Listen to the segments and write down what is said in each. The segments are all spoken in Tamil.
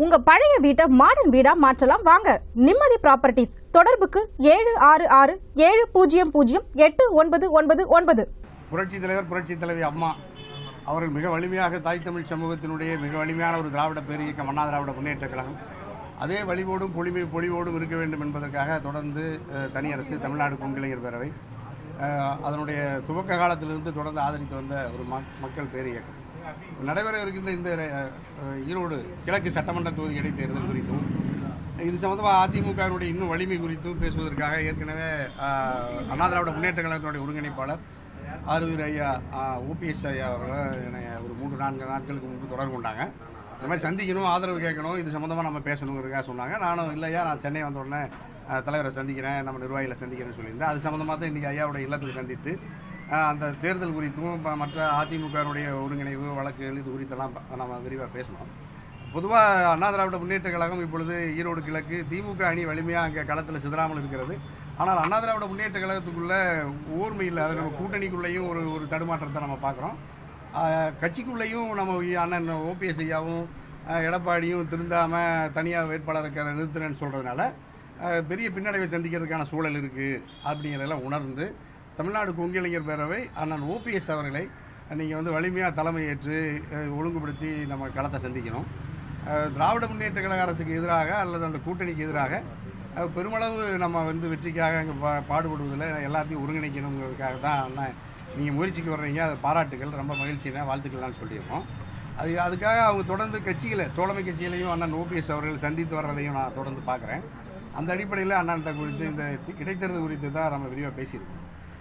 உங்க பழைய வீட்டை மாடர்ன் வீடா மாற்றலாம் வாங்க நிம்மதி ப்ராப்பர்ட்டிஸ் தொடர்புக்கு ஏழு ஆறு ஆறு ஏழு பூஜ்ஜியம் பூஜ்ஜியம் எட்டு ஒன்பது ஒன்பது ஒன்பது புரட்சி தலைவர் புரட்சி தலைவி அம்மா அவர்கள் மிக வலிமையாக தாய் தமிழ் சமூகத்தினுடைய மிக வலிமையான ஒரு திராவிட பேரியக்கம் அண்ணா திராவிட முன்னேற்ற கழகம் அதே வலிவோடும் பொலிமை பொலிவோடும் இருக்க வேண்டும் என்பதற்காக தொடர்ந்து அஹ், தனி அரசு தமிழ்நாடு கொங்கிளைஞர் பேரவை அஹ், அதனுடைய துவக்க காலத்திலிருந்து தொடர்ந்து ஆதரித்து வந்த ஒரு மக்- மக்கள் பேரியக்கம் நடைபெற இருக்கின்ற இந்த அஹ், ஈரோடு கிழக்கு சட்டமன்ற தொகுதி இடைத்தேர்தல் குறித்தும் இது சம்பந்தமாக அதிமுகவினுடைய இன்னும் வலிமை குறித்தும் பேசுவதற்காக ஏற்கனவே ஆஹ், அண்ணா திராவிட முன்னேற்ற கழகத்தினுடைய ஒருங்கிணைப்பாளர் ஆரூர் ஐயா ஓபிஎஸ் ஐயா அவர்கள் என்னை ஒரு மூன்று நான்கு நாட்களுக்கு முன்பு தொடர்பு கொண்டாங்க இந்த மாதிரி சந்திக்கணும் ஆதரவு கேட்கணும் இது சம்மந்தமாக நம்ம பேசணுங்கிறதுக்காக சொன்னாங்க நானும் இல்லையா நான் சென்னை வந்த உடனே ஆஹ், தலைவரை சந்திக்கிறேன் நம்ம நிர்வாகிகளை சந்திக்கிறேன்னு சொல்லியிருந்தேன் அது சம்மந்தமாக தான் இன்றைக்கி ஐயாவோட இல்லத்தில் சந்தித்து ஆஹ், அந்த தேர்தல் குறித்தும் ப- மற்ற அதிமுகவினுடைய ஒருங்கிணைவு வழக்குகள் இது குறித்தெல்லாம் ப- நம்ம விரிவாக பேசணும் பொதுவாக அண்ணா திராவிட முன்னேற்ற கழகம் இப்பொழுது ஈரோடு கிழக்கு திமுக அணி வலிமையாக அங்கே களத்தில் சிதறாமல் இருக்கிறது ஆனால் அண்ணா திராவிட முன்னேற்ற கழகத்துக்குள்ள ஊர்மை இல்லை அது நம்ம கூட்டணிக்குள்ளேயும் ஒரு ஒரு தடுமாற்றத்தை நம்ம பார்க்குறோம் கட்சிக்குள்ளேயும் நம்ம இ- அண்ணன் ஓபிஎஸ் ஐயாவும் ஆஹ், எடப்பாடியும் திருந்தாமல் தனியாக வேட்பாளருக்கு நிறுத்துறேன்னு சொல்கிறதுனால பெரிய பின்னடைவை சந்திக்கிறதுக்கான சூழல் இருக்குது அப்படிங்கிறதெல்லாம் உணர்ந்து தமிழ்நாடு கொங்கிளைஞர் பேரவை அண்ணன் ஓபிஎஸ் அவர்களை நீங்கள் வந்து வலிமையாக தலைமை ஏற்று அஹ், ஒழுங்குபடுத்தி நம்ம களத்தை சந்திக்கணும் அஹ், திராவிட முன்னேற்ற கழக அரசுக்கு எதிராக அல்லது அந்த கூட்டணிக்கு எதிராக அஹ், பெருமளவு நம்ம வந்து வெற்றிக்காக அங்கே பா பாடுபடுவதில் எல்லாத்தையும் ஒருங்கிணைக்கணுங்கிறதுக்காக தான் அண்ணன் நீங்கள் முயற்சிக்கு வர்றீங்க அது பாராட்டுகள் ரொம்ப மகிழ்ச்சினா வாழ்த்துக்கள்லாம் சொல்லியிருக்கோம் அது அதுக்காக அவங்க தொடர்ந்து கட்சிகளை தோழமை கட்சிகளையும் அண்ணன் ஓபிஎஸ் அவர்கள் சந்தித்து வர்றதையும் நான் தொடர்ந்து பார்க்குறேன் அந்த அடிப்படையில் அண்ணன்ட்ட குறித்து இந்த இடைத்தேர்தல் குறித்து தான் நம்ம விரிவாக பேசியிருக்கோம்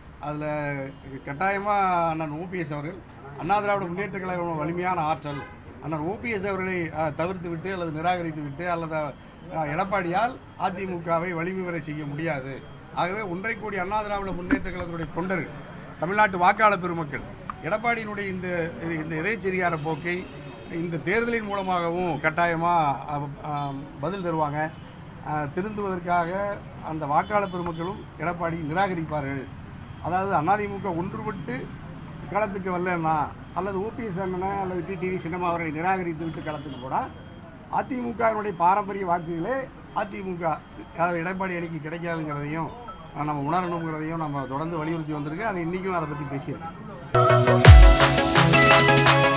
அதில் கட்டாயமாக அண்ணன் ஓபிஎஸ் அவர்கள் அண்ணா திராவிட முன்னேற்ற கழகம் வலிமையான ஆற்றல் அண்ணன் ஓபிஎஸ் அவர்களை அஹ், தவிர்த்து விட்டு அல்லது நிராகரித்து விட்டு அல்லது அஹ், எடப்பாடியால் அதிமுகவை வலிமை வரை செய்ய முடியாது ஆகவே ஒன்றை கோடி அண்ணா திராவிட முன்னேற்ற கழகத்துடைய தொண்டர்கள் தமிழ்நாட்டு வாக்காளர் பெருமக்கள் எடப்பாடியினுடைய இந்த இந்த எதேச்சதிகார போக்கை இந்த தேர்தலின் மூலமாகவும் கட்டாயமாக பதில் தருவாங்க அஹ், திருந்துவதற்காக அந்த வாக்காளர் பெருமக்களும் எடப்பாடி நிராகரிப்பார்கள் அதாவது அதிமுக ஒன்றுபட்டு களத்துக்கு வரலன்னா அல்லது ஓபிஎஸ் அண்ணனை அல்லது டிடிவி சின்னம்மா அவர்களை நிராகரித்து விட்டு களத்துக்கு போனால் அதிமுகவினுடைய பாரம்பரிய வாக்குகளே அதிமுக அதாவது எடப்பாடி அணிக்கு கிடைக்காதுங்கிறதையும் அஹ், நம்ம உணரணுங்கிறதையும் நம்ம தொடர்ந்து வலியுறுத்தி வந்திருக்கு அதை இன்றைக்கும் அதை பற்றி பேசியிருக்கோம்